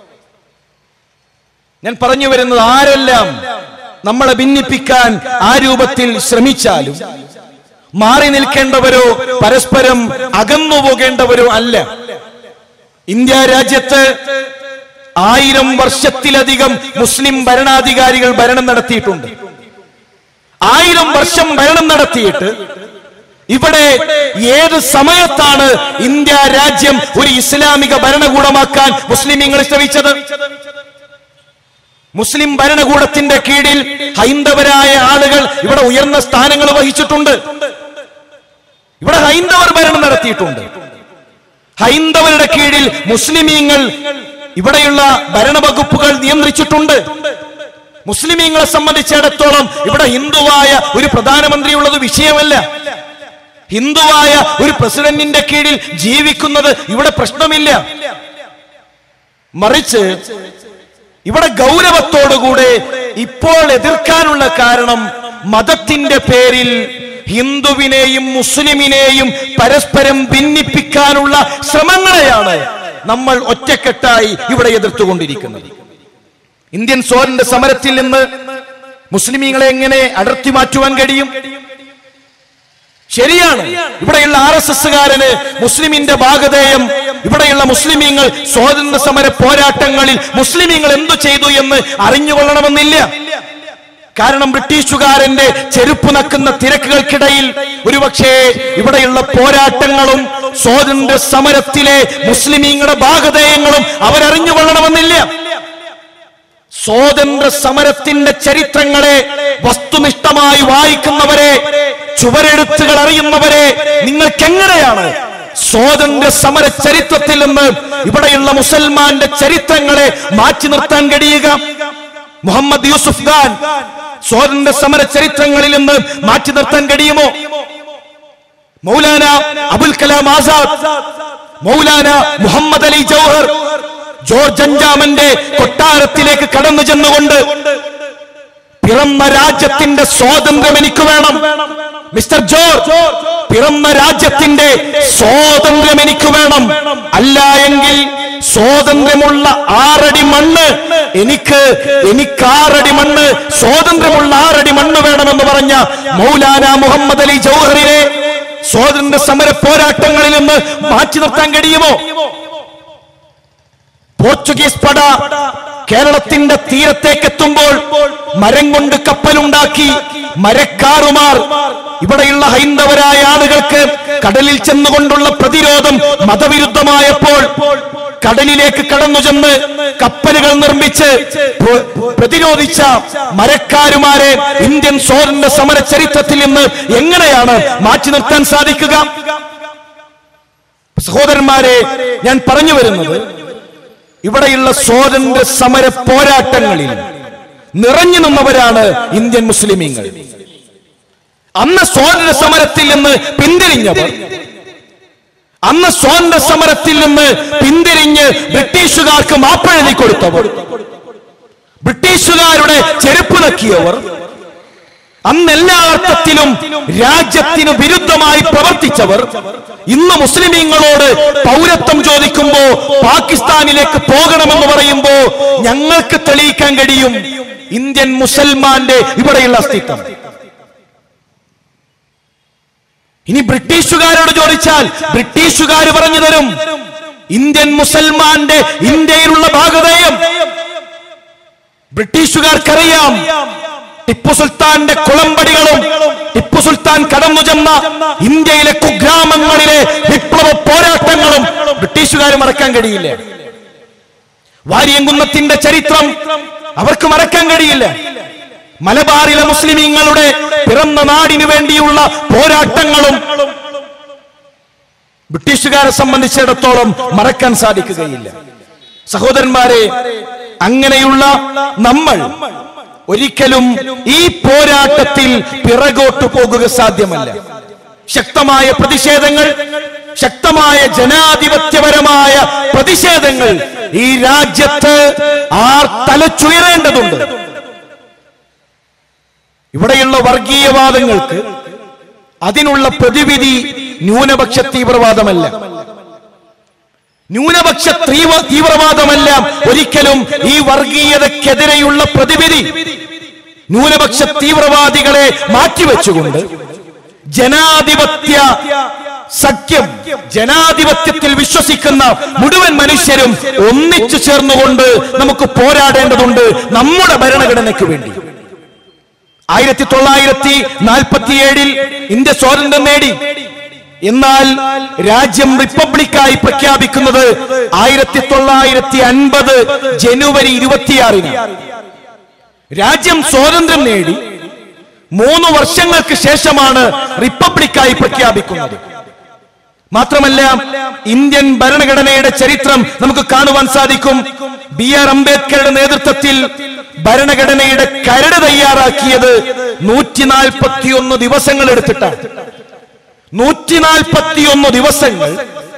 ഞാൻ പറഞ്ഞു വരുന്നത് ആരെല്ലാം നമ്മളെ ഭിന്നിപ്പിക്കാൻ ആ രൂപത്തിൽ ശ്രമിച്ചാലും മാറി നിൽക്കേണ്ടവരോ പരസ്പരം അകന്നു പോകേണ്ടവരോ അല്ല ഇന്ത്യ രാജ്യത്ത് ആയിരം വർഷത്തിലധികം മുസ്ലിം ഭരണാധികാരികൾ ഭരണം നടത്തിയിട്ടുണ്ട് ആയിരം വർഷം ഭരണം നടത്തിയിട്ട് ഇവിടെ ഏത് സമയത്താണ് ഇന്ത്യ രാജ്യം ഒരു ഇസ്ലാമിക ഭരണകൂടമാക്കാൻ മുസ്ലിമീങ്ങൾ ശ്രമിച്ചത് മുസ്ലിം ഭരണകൂടത്തിന്റെ കീഴിൽ ഹൈന്ദവരായ ആളുകൾ ഇവിടെ ഉയർന്ന സ്ഥാനങ്ങൾ വഹിച്ചിട്ടുണ്ട് ഇവിടെ ഹൈന്ദവർ ഭരണം നടത്തിയിട്ടുണ്ട് ഹൈന്ദവരുടെ കീഴിൽ മുസ്ലിമീങ്ങൾ ഇവിടെയുള്ള ഭരണവകുപ്പുകൾ നിയന്ത്രിച്ചിട്ടുണ്ട് മുസ്ലിമീങ്ങളെ സംബന്ധിച്ചിടത്തോളം ഇവിടെ ഹിന്ദുവായ ഒരു പ്രധാനമന്ത്രി ഉള്ളത് വിഷയമല്ല ഹിന്ദുവായ ഒരു പ്രസിഡന്റിന്റെ കീഴിൽ ജീവിക്കുന്നത് ഇവിടെ പ്രശ്നമില്ല മറിച്ച് ഇവിടെ ഗൗരവത്തോടുകൂടെ ഇപ്പോൾ എതിർക്കാനുള്ള കാരണം മതത്തിന്റെ പേരിൽ ഹിന്ദുവിനെയും മുസ്ലിമിനെയും പരസ്പരം ഭിന്നിപ്പിക്കാനുള്ള ശ്രമങ്ങളെയാണ് നമ്മൾ ഒറ്റക്കെട്ടായി ഇവിടെ എതിർത്തുകൊണ്ടിരിക്കുന്നത് ഇന്ത്യൻ സ്വാതന്ത്ര്യ സമരത്തിൽ നിന്ന് മുസ്ലിമീങ്ങളെ എങ്ങനെ അടർത്തി മാറ്റുവാൻ കഴിയും ശരിയാണ് ഇവിടെയുള്ള ആർ എസ് എസ്സുകാരന് മുസ്ലിമിന്റെ ഭാഗധേയം ഇവിടെയുള്ള മുസ്ലിമീങ്ങൾ സ്വാതന്ത്ര്യ സമര പോരാട്ടങ്ങളിൽ മുസ്ലിമീങ്ങൾ എന്തു ചെയ്തു എന്ന് അറിഞ്ഞുകൊള്ളണമെന്നില്ല കാരണം ബ്രിട്ടീഷുകാരന്റെ ചെരുപ്പ് നക്കുന്ന തിരക്കുകൾക്കിടയിൽ ഒരുപക്ഷേ ഇവിടെയുള്ള പോരാട്ടങ്ങളും സ്വാതന്ത്ര്യ സമരത്തിലെ മുസ്ലിമീങ്ങളുടെ ഭാഗധേയങ്ങളും അവരറിഞ്ഞുകൊള്ളണമെന്നില്ല സ്വാതന്ത്ര്യ സമരത്തിന്റെ ചരിത്രങ്ങളെ വസ്തുനിഷ്ഠമായി വായിക്കുന്നവരെ ചുവരെഴുത്തുകൾ അറിയുന്നവരെ നിങ്ങൾക്ക് എങ്ങനെയാണ് സ്വാതന്ത്ര്യ സമര ചരിത്രത്തിൽ നിന്ന് ഇവിടെയുള്ള മുസൽമാന്റെ ചരിത്രങ്ങളെ മാറ്റി നിർത്താൻ കഴിയുക മുഹമ്മദ് യൂസുഫ് ഖാൻ സ്വാതന്ത്ര്യ സമര ചരിത്രങ്ങളിൽ നിന്ന് മാറ്റി നിർത്താൻ കഴിയുമോ മൗലാന അബുൽ കലാം ആസാദ് മൗലാന മുഹമ്മദ് അലി ജൗഹർ ജോർജ് അഞ്ചാമന്റെ കൊട്ടാരത്തിലേക്ക് കടന്നു ചെന്നുകൊണ്ട് പിറന്ന രാജ്യത്തിന്റെ സ്വാതന്ത്ര്യം എനിക്ക് വേണം മിസ്റ്റർ ജോർജ് പിറന്ന രാജ്യത്തിന്റെ സ്വാതന്ത്ര്യം എനിക്ക് വേണം അല്ല എങ്കിൽ സ്വാതന്ത്ര്യമുള്ള ആറടി മണ്ണ് എനിക്ക് എനിക്ക് ആറടി മണ്ണ് സ്വാതന്ത്ര്യമുള്ള ആറടി മണ്ണ് വേണമെന്ന് പറഞ്ഞ മൗലാന മുഹമ്മദ് അലി ജൗഹറിനെ സ്വാതന്ത്ര്യ സമര പോരാട്ടങ്ങളിൽ നിന്ന് മാറ്റി നിർത്താൻ കഴിയുമോ പോർച്ചുഗീസ് പട കേരളത്തിന്റെ തീരത്തേക്ക് എത്തുമ്പോൾ മരം കൊണ്ട് കപ്പലുണ്ടാക്കി മരക്കാറുമാർ ഇവിടെയുള്ള ഹൈന്ദവരായ ആളുകൾക്ക് കടലിൽ ചെന്നുകൊണ്ടുള്ള പ്രതിരോധം മതവിരുദ്ധമായപ്പോൾ കടലിലേക്ക് കടന്നു ചെന്ന് കപ്പലുകൾ നിർമ്മിച്ച് പ്ര- പ്രതിരോധിച്ച മരക്കാരുമാരെ ഇന്ത്യൻ സ്വാതന്ത്ര്യ സമര ചരിത്രത്തിൽ നിന്ന് എങ്ങനെയാണ് മാറ്റി നിർത്താൻ സാധിക്കുക സഹോദരന്മാരെ ഞാൻ പറഞ്ഞു വരുന്നത് ഇവിടെയുള്ള സ്വാതന്ത്ര്യ സമര പോരാട്ടങ്ങളിൽ നിറഞ്ഞു നിന്നവരാണ് ഇന്ത്യൻ മുസ്ലിമീങ്ങൾ അന്ന് സ്വാതന്ത്ര്യ സമരത്തിൽ നിന്ന് പിന്തിരിഞ്ഞവർ അന്ന് സ്വാതന്ത്ര്യ സമരത്തിൽ നിന്ന് പിന്തിരിഞ്ഞ് ബ്രിട്ടീഷുകാർക്ക് മാപ്പെഴുതി കൊടുത്തവർ ബ്രിട്ടീഷുകാരുടെ ചെരുപ്പ് നക്കിയവർ അന്ന് എല്ലാ അർത്ഥത്തിലും രാജ്യത്തിനു വിരുദ്ധമായി പ്രവർത്തിച്ചവർ ഇന്ന് മുസ്ലിമീങ്ങളോട് പൗരത്വം ചോദിക്കുമ്പോ പാകിസ്ഥാനിലേക്ക് പോകണമെന്ന് പറയുമ്പോ ഞങ്ങൾക്ക് തെളിയിക്കാൻ കഴിയും ഇന്ത്യൻ മുസൽമാന്റെ ഇവിടെയുള്ള അസ്തിത്വം ഇനി ബ്രിട്ടീഷുകാരോട് ചോദിച്ചാൽ ബ്രിട്ടീഷുകാർ പറഞ്ഞു തരും ഇന്ത്യൻ മുസൽമാന്റെ ഇന്ത്യയിലുള്ള ഭാഗധേയം ബ്രിട്ടീഷുകാർക്കറിയാം ടിപ്പു സുൽത്താന്റെ കുളമ്പടികളും ടിപ്പു സുൽത്താൻ കടന്നു ചെന്ന ഇന്ത്യയിലെ കുഗ്രാമങ്ങളിലെ വിപ്ലവ പോരാട്ടങ്ങളും ബ്രിട്ടീഷുകാർ മറക്കാൻ കഴിയില്ല വാര്യംകുന്നത്തിന്റെ ചരിത്രം അവർക്ക് മറക്കാൻ കഴിയില്ല മലബാറിലെ മുസ്ലിമീങ്ങളുടെ പിറന്ന നാടിനു വേണ്ടിയുള്ള പോരാട്ടങ്ങളും ബ്രിട്ടീഷുകാരെ സംബന്ധിച്ചിടത്തോളം മറക്കാൻ സാധിക്കുകയില്ല സഹോദരന്മാരെ അങ്ങനെയുള്ള നമ്മൾ ഒരിക്കലും ഈ പോരാട്ടത്തിൽ പിറകോട്ട് പോകുക സാധ്യമല്ല ശക്തമായ പ്രതിഷേധങ്ങൾ ശക്തമായ ജനാധിപത്യപരമായ പ്രതിഷേധങ്ങൾ ഈ രാജ്യത്ത് ആർ തലച്ചുയരേണ്ടതുണ്ട് ഇവിടെയുള്ള വർഗീയവാദങ്ങൾക്ക് അതിനുള്ള പ്രതിവിധി ന്യൂനപക്ഷ തീവ്രവാദമല്ല ന്യൂനപക്ഷ തീവ്ര തീവ്രവാദമെല്ലാം ഒരിക്കലും ഈ വർഗീയതക്കെതിരെയുള്ള പ്രതിവിധി ന്യൂനപക്ഷ തീവ്രവാദികളെ മാറ്റിവെച്ചുകൊണ്ട് ജനാധിപത്യ സഖ്യം ജനാധിപത്യത്തിൽ വിശ്വസിക്കുന്ന മുഴുവൻ മനുഷ്യരും ഒന്നിച്ചു ചേർന്നുകൊണ്ട് നമുക്ക് പോരാടേണ്ടതുണ്ട് നമ്മുടെ ഭരണഘടനയ്ക്ക് വേണ്ടി ആയിരത്തി തൊള്ളായിരത്തി നാൽപ്പത്തിയേഴിൽ ഇന്ത്യ സ്വാതന്ത്ര്യം നേടി എന്നാൽ രാജ്യം റിപ്പബ്ലിക്കായി പ്രഖ്യാപിക്കുന്നത് ആയിരത്തി തൊള്ളായിരത്തി അൻപത് ജനുവരി ഇരുപത്തിയാറിന് രാജ്യം സ്വാതന്ത്ര്യം നേടി മൂന്ന് വർഷങ്ങൾക്ക് ശേഷമാണ് റിപ്പബ്ലിക്കായി പ്രഖ്യാപിക്കുന്നത് മാത്രമല്ല ഇന്ത്യൻ ഭരണഘടനയുടെ ചരിത്രം നമുക്ക് കാണുവാൻ സാധിക്കും ബി ആർ അംബേദ്കറുടെ നേതൃത്വത്തിൽ ഭരണഘടനയുടെ കരട് തയ്യാറാക്കിയത് നൂറ്റി നാൽപ്പത്തിയൊന്ന് ദിവസങ്ങൾ എടുത്തിട്ടാണ് നൂറ്റി നാൽപ്പത്തിയൊന്ന് ദിവസങ്ങൾ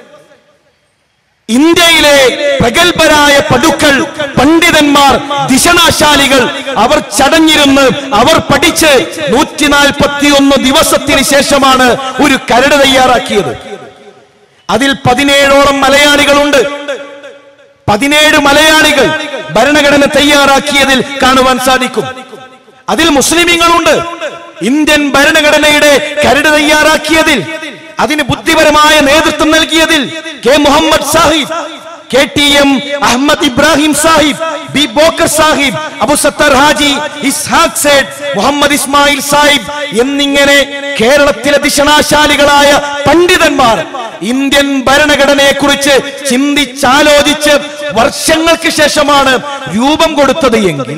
ഇന്ത്യയിലെ പ്രഗത്ഭരായ പടുക്കൾ പണ്ഡിതന്മാർ ദിശനാശാലികൾ അവർ ചടഞ്ഞിരുന്ന് അവർ പഠിച്ച് നൂറ്റി നാൽപ്പത്തിയൊന്ന് ദിവസത്തിന് ശേഷമാണ് ഒരു കരട് തയ്യാറാക്കിയത് അതിൽ പതിനേഴോളം മലയാളികളുണ്ട് പതിനേഴ് മലയാളികൾ ഭരണഘടന തയ്യാറാക്കിയതിൽ കാണുവാൻ സാധിക്കും അതിൽ മുസ്ലിമീങ്ങളുണ്ട് ഇന്ത്യൻ ഭരണഘടനയുടെ കരട് തയ്യാറാക്കിയതിൽ അതിന് ബുദ്ധിപരമായ നേതൃത്വം നൽകിയതിൽ K Muhammad Sahib K T M Ahammed Ibrahim Sahib B Pocker Sahib Abu Sathar Haji Ishaq Sait Muhammad Ismail Sahib എന്നിങ്ങനെ കേരളത്തിലെ ദിശണാശാലികളായ പണ്ഡിതന്മാർ ഇന്ത്യൻ ഭരണഘടനയെ കുറിച്ച് ചിന്തിച്ചാലോചിച്ച് വർഷങ്ങൾക്ക് ശേഷമാണ് രൂപം കൊടുത്തത് എങ്കിൽ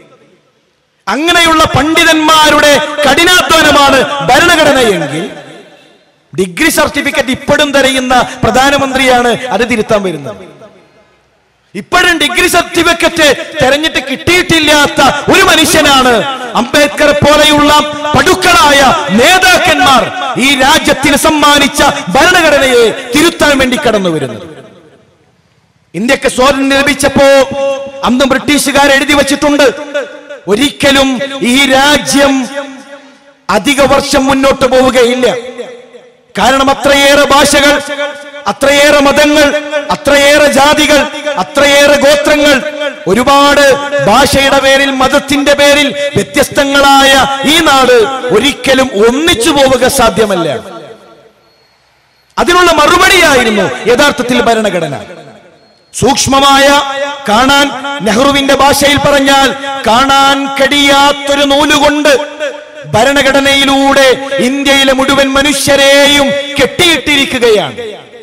അങ്ങനെയുള്ള പണ്ഡിതന്മാരുടെ കഠിനാധ്വാനമാണ് ഭരണഘടനയെങ്കിൽ ഡിഗ്രി സർട്ടിഫിക്കറ്റ് ഇപ്പോഴും തരയുന്ന പ്രധാനമന്ത്രിയാണ് അത് തിരുത്താൻ വരുന്നത് ഇപ്പോഴും ഡിഗ്രി സർട്ടിഫിക്കറ്റ് തെരഞ്ഞിട്ട് കിട്ടിയിട്ടില്ലാത്ത ഒരു മനുഷ്യനാണ് അംബേദ്കർ പോലെയുള്ള പടുക്കളായ നേതാക്കന്മാർ ഈ രാജ്യത്തിന് സമ്മാനിച്ച ഭരണഘടനയെ തിരുത്താൻ വേണ്ടി കടന്നു വരുന്നത് ഇന്ത്യക്ക് സ്വാതന്ത്ര്യം ലഭിച്ചപ്പോ അന്ന് ബ്രിട്ടീഷുകാർ എഴുതി വച്ചിട്ടുണ്ട് ഒരിക്കലും ഈ രാജ്യം അധിക വർഷം മുന്നോട്ട് പോവുകയില്ല കാരണം അത്രയേറെ ഭാഷകൾ അത്രയേറെ മതങ്ങൾ അത്രയേറെ ജാതികൾ അത്രയേറെ ഗോത്രങ്ങൾ ഒരുപാട് ഭാഷയുടെ പേരിൽ മതത്തിന്റെ പേരിൽ വ്യത്യസ്തങ്ങളായ ഈ നാട് ഒരിക്കലും ഒന്നിച്ചു പോവുക സാധ്യമല്ല അതിനുള്ള മറുപടിയായിരുന്നു യഥാർത്ഥത്തിൽ ഭരണഘടന സൂക്ഷ്മമായ കാണാൻ നെഹ്റുവിന്റെ ഭാഷയിൽ പറഞ്ഞാൽ കാണാൻ കഴിയാത്തൊരു നൂലുകൊണ്ട് ഭരണഘടനയിലൂടെ ഇന്ത്യയിലെ മുഴുവൻ മനുഷ്യരെയും കെട്ടിയിട്ടിരിക്കുകയാണ്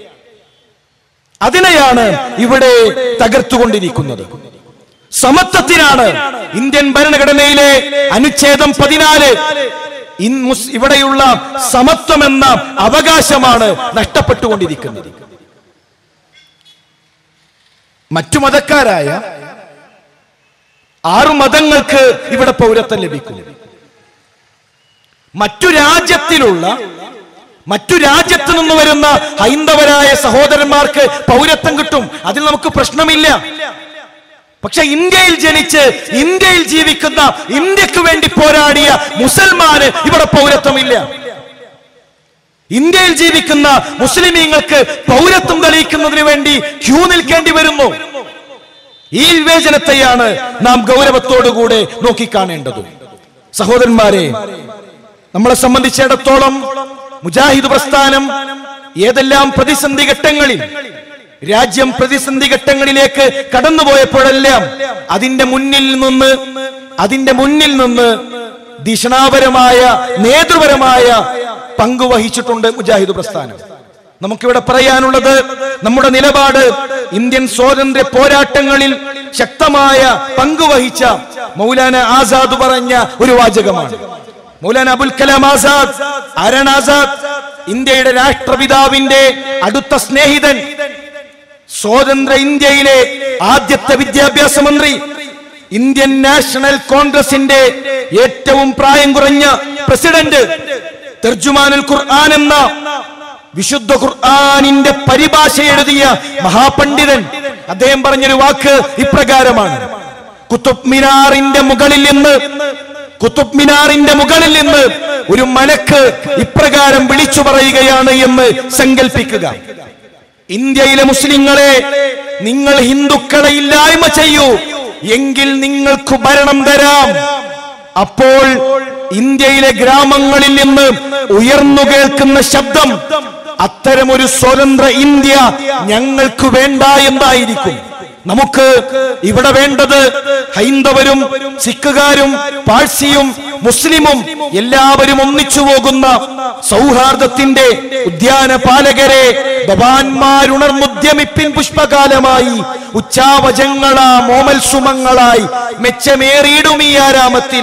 അതിനെയാണ് ഇവിടെ തകർത്തുകൊണ്ടിരിക്കുന്നത് സമത്വത്തിനാണ് ഇന്ത്യൻ ഭരണഘടനയിലെ അനുച്ഛേദം പതിനാല് ഇൻ- മുസ്- ഇവിടെയുള്ള സമത്വം എന്ന അവകാശമാണ് നഷ്ടപ്പെട്ടുകൊണ്ടിരിക്കുന്നത് മറ്റു മതക്കാരായ ആറു മതങ്ങൾക്ക് ഇവിടെ പൗരത്വം ലഭിക്കും മറ്റു രാജ്യത്തിലുള്ള മറ്റു രാജ്യത്ത് നിന്ന് വരുന്ന ഹൈന്ദവരായ സഹോദരന്മാർക്ക് പൗരത്വം കിട്ടും അതിൽ നമുക്ക് പ്രശ്നമില്ല പക്ഷെ ഇന്ത്യയിൽ ജനിച്ച് ഇന്ത്യയിൽ ജീവിക്കുന്ന ഇന്ത്യക്ക് വേണ്ടി പോരാടിയ മുസൽമാന് ഇവിടെ പൗരത്വമില്ല ഇന്ത്യയിൽ ജീവിക്കുന്ന മുസ്ലിമീങ്ങൾക്ക് പൗരത്വം തെളിയിക്കുന്നതിന് വേണ്ടി ക്യൂ നിൽക്കേണ്ടി വരുന്നു ഈ വിവേചനത്തെയാണ് നാം ഗൗരവത്തോടുകൂടെ നോക്കിക്കാണേണ്ടത് സഹോദരന്മാരെ നമ്മളെ സംബന്ധിച്ചിടത്തോളം മുജാഹിദ് പ്രസ്ഥാനം ഏതെല്ലാം പ്രതിസന്ധി ഘട്ടങ്ങളിൽ രാജ്യം പ്രതിസന്ധി ഘട്ടങ്ങളിലേക്ക് കടന്നുപോയപ്പോഴെല്ലാം അതിന്റെ മുന്നിൽ നിന്ന് അതിന്റെ മുന്നിൽ നിന്ന് ദിഷണാപരമായ നേതൃപരമായ പങ്ക് വഹിച്ചിട്ടുണ്ട് മുജാഹിദ് പ്രസ്ഥാനം നമുക്കിവിടെ പറയാനുള്ളത് നമ്മുടെ നിലപാട് ഇന്ത്യൻ സ്വാതന്ത്ര്യ പോരാട്ടങ്ങളിൽ ശക്തമായ പങ്ക് വഹിച്ച മൗലാന ആസാദ് പറഞ്ഞ ഒരു വാചകമാണ് മൗലാന അബുൽ കലാം ആസാദ് ആരാണ് ആസാദ് ഇന്ത്യയുടെ രാഷ്ട്രപിതാവിന്റെ അടുത്ത സ്നേഹിതൻ സ്വതന്ത്ര ഇന്ത്യയിലെ ആദ്യത്തെ വിദ്യാഭ്യാസ മന്ത്രി ഇന്ത്യൻ നാഷണൽ കോൺഗ്രസിന്റെ ഏറ്റവും പ്രായം കുറഞ്ഞ പ്രസിഡന്റ് തർജുമാനുൽ ഖുർആൻ എന്ന വിശുദ്ധ ഖുർആാനിന്റെ പരിഭാഷ എഴുതിയ മഹാപണ്ഡിതൻ അദ്ദേഹം പറഞ്ഞൊരു വാക്ക് ഇപ്രകാരമാണ് കുത്തുബ് മിനാറിന്റെ മുകളിൽ നിന്ന് കുത്തുബ് മിനാറിന്റെ മുകളിൽ നിന്ന് ഒരു മലക്ക് ഇപ്രകാരം വിളിച്ചു പറയുകയാണ് എന്ന് സങ്കല്പിക്കുക ഇന്ത്യയിലെ മുസ്ലിങ്ങളെ നിങ്ങൾ ഹിന്ദുക്കളെ ഇല്ലായ്മ ചെയ്യൂ എങ്കിൽ നിങ്ങൾക്ക് ഭരണം തരാം അപ്പോൾ ഇന്ത്യയിലെ ഗ്രാമങ്ങളിൽ നിന്ന് ഉയർന്നു കേൾക്കുന്ന ശബ്ദം അത്തരമൊരു സ്വതന്ത്ര ഇന്ത്യ ഞങ്ങൾക്ക് വേണ്ട എന്തായിരിക്കും നമുക്ക് ഇവിടെ വേണ്ടത് ഹൈന്ദവരും സിഖുകാരും പാഴ്സിയും മുസ്ലിമും എല്ലാവരും ഒന്നിച്ചു പോകുന്ന സൗഹാർദ്ദത്തിന്റെ ഉദ്യാന പാലകരെ ഭവാന്മാരുണർന്നുദ്യമിപ്പിൻ പുഷ്പകാലമായി ഉച്ചാവചങ്ങളാ മോമൽ സുമങ്ങളായി മെച്ചമേറിയിടും ഈ ആരാമത്തിൽ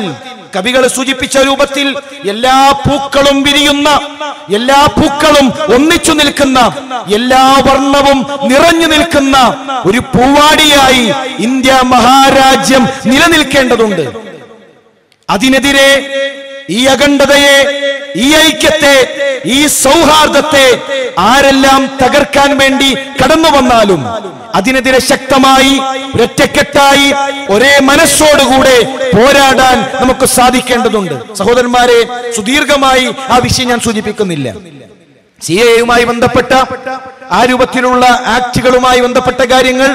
കവികൾ സൂചിപ്പിച്ച രൂപത്തിൽ എല്ലാ പൂക്കളും വിരിയുന്ന എല്ലാ പൂക്കളും ഒന്നിച്ചു നിൽക്കുന്ന എല്ലാ വർണ്ണവും നിറഞ്ഞു നിൽക്കുന്ന ഒരു പൂവാടിയായി ഇന്ത്യ മഹാരാജ്യം നിലനിൽക്കേണ്ടതുണ്ട് അതിനെതിരെ ഈ അഖണ്ഡതയെ ഈ ഐക്യത്തെ ഈ സൗഹാർദ്ദത്തെ ആരെല്ലാം തകർക്കാൻ വേണ്ടി കടന്നു വന്നാലും അതിനെതിരെ ശക്തമായി ഒറ്റക്കെട്ടായി ഒരേ മനസ്സോടുകൂടെ പോരാടാൻ നമുക്ക് സാധിക്കേണ്ടതുണ്ട് സഹോദരന്മാരെ സുദീർഘമായി ആ വിഷയം ഞാൻ സൂചിപ്പിക്കുന്നില്ല സി എയുമായി ബന്ധപ്പെട്ട ആ രൂപത്തിലുള്ള ആക്ടുകളുമായി ബന്ധപ്പെട്ട കാര്യങ്ങൾ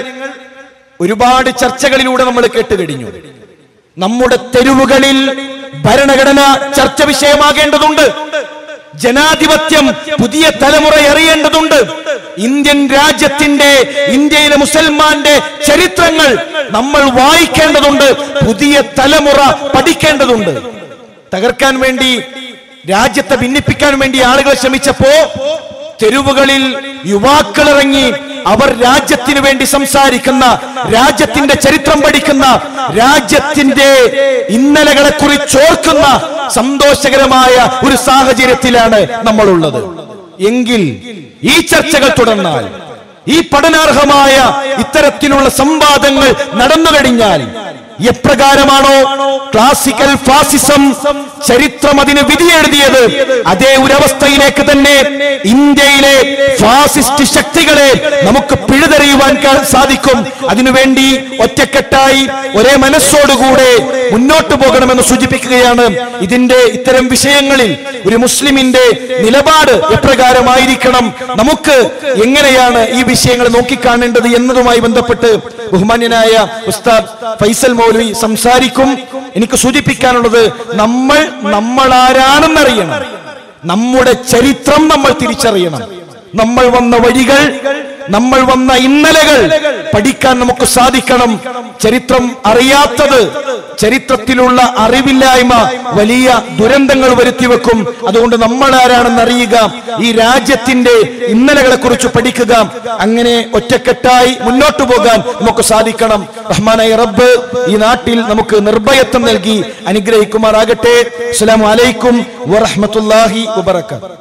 ഒരുപാട് ചർച്ചകളിലൂടെ നമ്മൾ കേട്ട് കഴിഞ്ഞു നമ്മുടെ തെരുവുകളിൽ ഭരണഘടന ചർച്ച വിഷയമാകേണ്ടതുണ്ട് ജനാധിപത്യം പുതിയ തലമുറ അറിയേണ്ടതുണ്ട് ഇന്ത്യൻ രാജ്യത്തിന്റെ ഇന്ത്യയിലെ മുസൽമാന്റെ ചരിത്രങ്ങൾ നമ്മൾ വായിക്കേണ്ടതുണ്ട് പുതിയ തലമുറ പഠിക്കേണ്ടതുണ്ട് തകർക്കാൻ വേണ്ടി രാജ്യത്തെ ഭിന്നിപ്പിക്കാൻ വേണ്ടി ആളുകൾ ശ്രമിച്ചപ്പോ തെരുവുകളിൽ യുവാക്കൾ ഇറങ്ങി അവർ രാജ്യത്തിന് വേണ്ടി സംസാരിക്കുന്ന രാജ്യത്തിന്റെ ചരിത്രം പഠിക്കുന്ന രാജ്യത്തിന്റെ ഇന്നലകളെ കുറിച്ച് ഓർക്കുന്ന സന്തോഷകരമായ ഒരു സാഹചര്യത്തിലാണ് നമ്മളുള്ളത് എങ്കിൽ ഈ ചർച്ചകൾ തുടർന്നാൽ ഈ പഠനാർഹമായ ഇത്തരത്തിലുള്ള സംവാദങ്ങൾ നടന്നു കഴിഞ്ഞാൽ എപ്രകാരമാണോ ക്ലാസിക്കൽ ഫാസിസം ചരിത്രം അതിന് വിധിയെഴുതിയത് അതേ ഒരു അവസ്ഥയിലേക്ക് തന്നെ ഇന്ത്യയിലെ ഫാസിസ്റ്റ് ശക്തികളെ നമുക്ക് പിഴുതെറിയുവാൻ ക- സാധിക്കും അതിനുവേണ്ടി ഒറ്റക്കെട്ടായി ഒരേ മനസ്സോടുകൂടെ മുന്നോട്ട് പോകണമെന്ന് സൂചിപ്പിക്കുകയാണ് ഇതിന്റെ ഇത്തരം വിഷയങ്ങളിൽ ഒരു മുസ്ലിമിന്റെ നിലപാട് എപ്രകാരമായിരിക്കണം നമുക്ക് എങ്ങനെയാണ് ഈ വിഷയങ്ങൾ നോക്കിക്കാണേണ്ടത് എന്നതുമായി ബന്ധപ്പെട്ട് ബഹുമാന്യനായ ഉസ്താദ് ഫൈസൽ മൗലവി സംസാരിക്കും എനിക്ക് സൂചിപ്പിക്കാനുള്ളത് നമ്മൾ നമ്മൾ ആരാണെന്നറിയണം നമ്മുടെ ചരിത്രം നമ്മൾ തിരിച്ചറിയണം നമ്മൾ വന്ന വഴികൾ നമ്മൾ വന്ന ഇന്നലകൾ പഠിക്കാൻ നമുക്ക് സാധിക്കണം ചരിത്രം അറിയാത്തത് ചരിത്രത്തിലുള്ള അറിവില്ലായ്മ വലിയ ദുരന്തങ്ങൾ വരുത്തി വെക്കും അതുകൊണ്ട് നമ്മൾ ആരാണെന്ന് അറിയുക ഈ രാജ്യത്തിന്റെ ഇന്നലകളെ കുറിച്ച് പഠിക്കുക അങ്ങനെ ഒറ്റക്കെട്ടായി മുന്നോട്ട് പോകാൻ നമുക്ക് സാധിക്കണം റഹ്മാനായ റബ്ബ് ഈ നാട്ടിൽ നമുക്ക് നിർഭയത്വം നൽകി അനുഗ്രഹിക്കുമാറാകട്ടെ അസ്സലാമു അലൈക്കും വറഹ്മത്തുള്ളാഹി വബറകാതുഹു